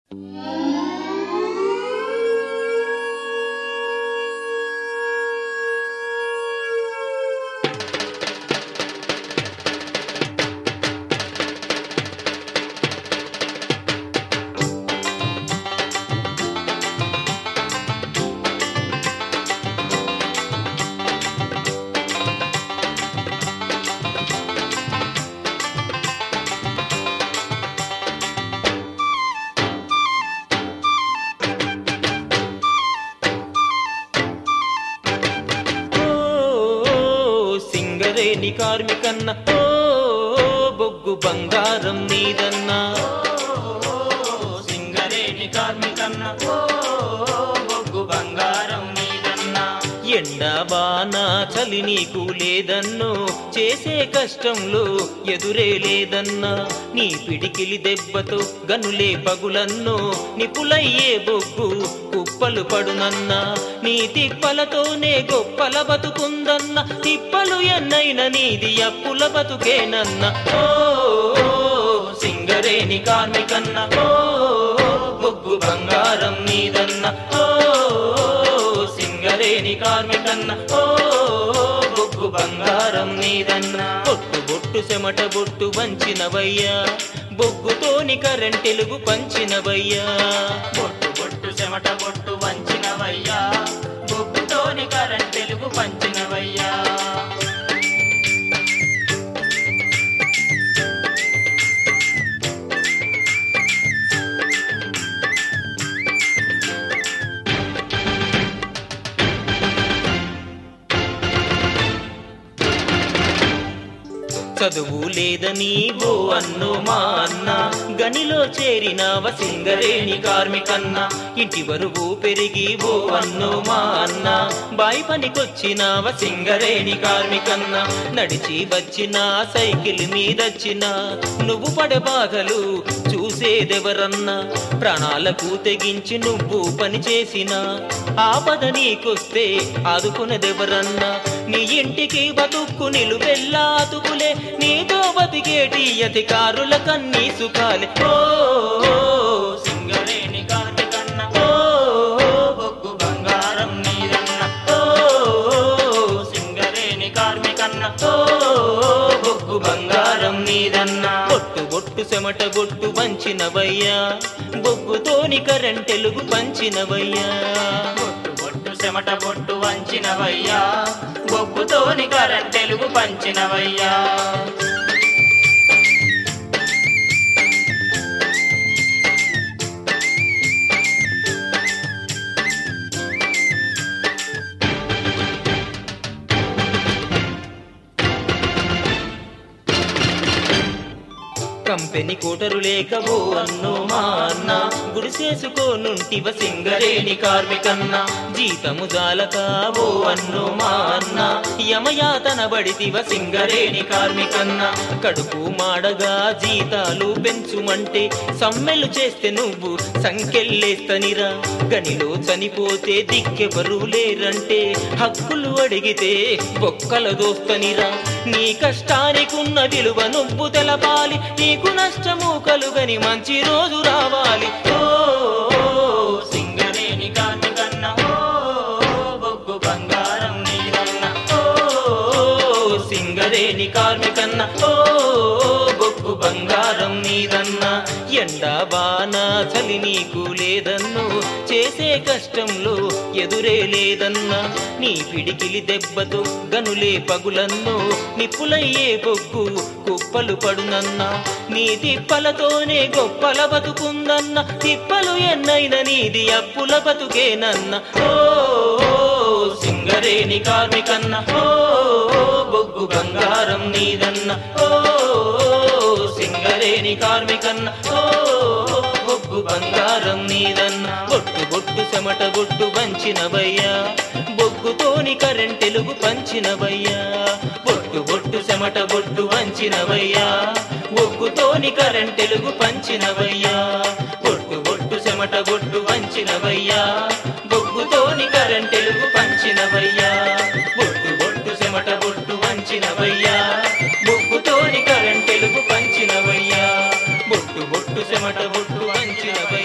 సింగరేణి కార్మికన్న ఓ బొగ్గు బంగారం నీదన్నా సింగరేణి కార్మికన్న ఓ బొగ్గు బంగారం నీదన్నా ఎండబాన చలి నీకు లేదన్నో చేసే కష్టంలో ఎదురే లేదన్నా నీ పిడికిలి దెబ్బతో గనులే పగులన్నో నిపులయ్యే బొగ్గు కుప్పలు పడునన్నా నీ తిప్పలతోనే గొప్పల బతుకుందన్న తిప్పలు ఎన్నైన నీది అప్పుల బతుకేనన్నా ఓ సింగరేణి కార్మికన్న ఓ బొగ్గు బంగారం నీదన్న ఓ సింగరేణి కార్మికన్న ఓ బొగ్గు బంగారం నీదన్న బొట్టు బొట్టు చెమట బొట్టు వంచినవయ్యా బొగ్గుతోని కరెంటెలుగు పంచినవయ్యా బొట్టు బొట్టు చెమట బొట్టు వంచినవయ్యా బొగ్గుతోని కరెంట్ తెలుగు పంచినవయ్యా చదువు లేదని ఓ అన్నో మా అన్న గనిలో చేరినావ సింగరేణి కార్మికన్న ఇంటి బరువు పెరిగి ఓ అన్నో మా అన్న బాయి పనికొచ్చినావ సింగరేణి కార్మికన్న నడిచి వచ్చిన సైకిల్ మీదచ్చిన నువ్వు పడే బాధలు చూసేదెవరన్నా ప్రాణాలకు తెగించి నువ్వు పని చేసిన ఆపద నీకొస్తే ఆదుకునేదెవరన్నా నీ ఇంటికి బతుక్కు నిలువెల్లా అతుకులే నీతో బతికేటి అధికారుల కన్నీ సుఖాలే ఓ సింగరేణి కార్మికన్న ఓ బొగ్గు బంగారం నీదన్న ఓ సింగరేణి కార్మికన్న ఓ బొగ్గు బంగారం నీదన్నా బొట్టు బొట్టు చెమట బొట్టు వంచినవయ్యా బొగ్గుతోని కరెంటెలుగు పంచినవయ్యా బొట్టు బొట్టు చెమట బొట్టు వంచినవయ్యా బొగ్గుతోని కరెంట్ తెలుగు పంచినవయ్యా కంపెనీ కోటరు లేక ఓ అన్నో మా అన్న గుడిసేసుకోనుంటివ సింగరేణి కార్మికన్న జీతము జాలక ఓ అన్నో మా అన్న యమయాతన బడితివ సింగరేణి కార్మికన్న కడుపు మాడగా జీతాలు పెంచుమంటే సమ్మెలు చేస్తే నువ్వు సంకెళ్ళేస్తనిరా గనిలో చనిపోతే దిక్కెవరు లేరంటే హక్కులు అడిగితే బొక్కల దోస్తనిరా నీ కష్టానికున్న విలువ నువ్వు తెలపాలి నీకు నష్టము కలుగని మంచి రోజు రావాలి ఓ సింగరేణి కార్మికన్న ఓ బొగ్గు బంగారం నీదన్న ఓ సింగరేణి కార్మికన్న ఓ బొగ్గు బంగారం నీదన్నా ఎండా బాన చలి నీకు లేదన్ను చేసే కష్టంలో ఎదురే లేదన్నా నీ పిడికిలి దెబ్బతో గనులే పగులన్ను నిప్పులయ్యే బొగ్గు కుప్పలు పడునన్నా నీ తిప్పలతోనే గొప్పల బతుకుందన్న తిప్పలు ఎన్నైన నీది అప్పుల బతుకేనన్న ఓ సింగరేణి కార్మికన్న ఓ బొగ్గు బంగారం నీదన్న ఓ సింగరేణి కార్మికన్న ఓ బొగ్గు బంగారం నీదన్న బొట్టు బొట్టు చెమట బొట్టు వంచినవయ్యా బొగ్గుతోని కరెంటెలుగు పంచినవయ్యా బొట్టు బొట్టు చెమట బొట్టు వంచినవయ్యా బొగ్గుతోని కరెంటెలుగు పంచినవయ్యా బొట్టు బొట్టు చెమట బొట్టు వంచినవయ్యా బొగ్గుతోని కరెంటెలుగు పంచినవయ్యా బొట్టు బొట్టు చెమట బొట్టు వంచినవయ్యా బొగ్గుతోని కరెంటెలుగు పంచినవయ్యా బొట్టు బొట్టు చెమట బొట్టు వంచినవయ్యా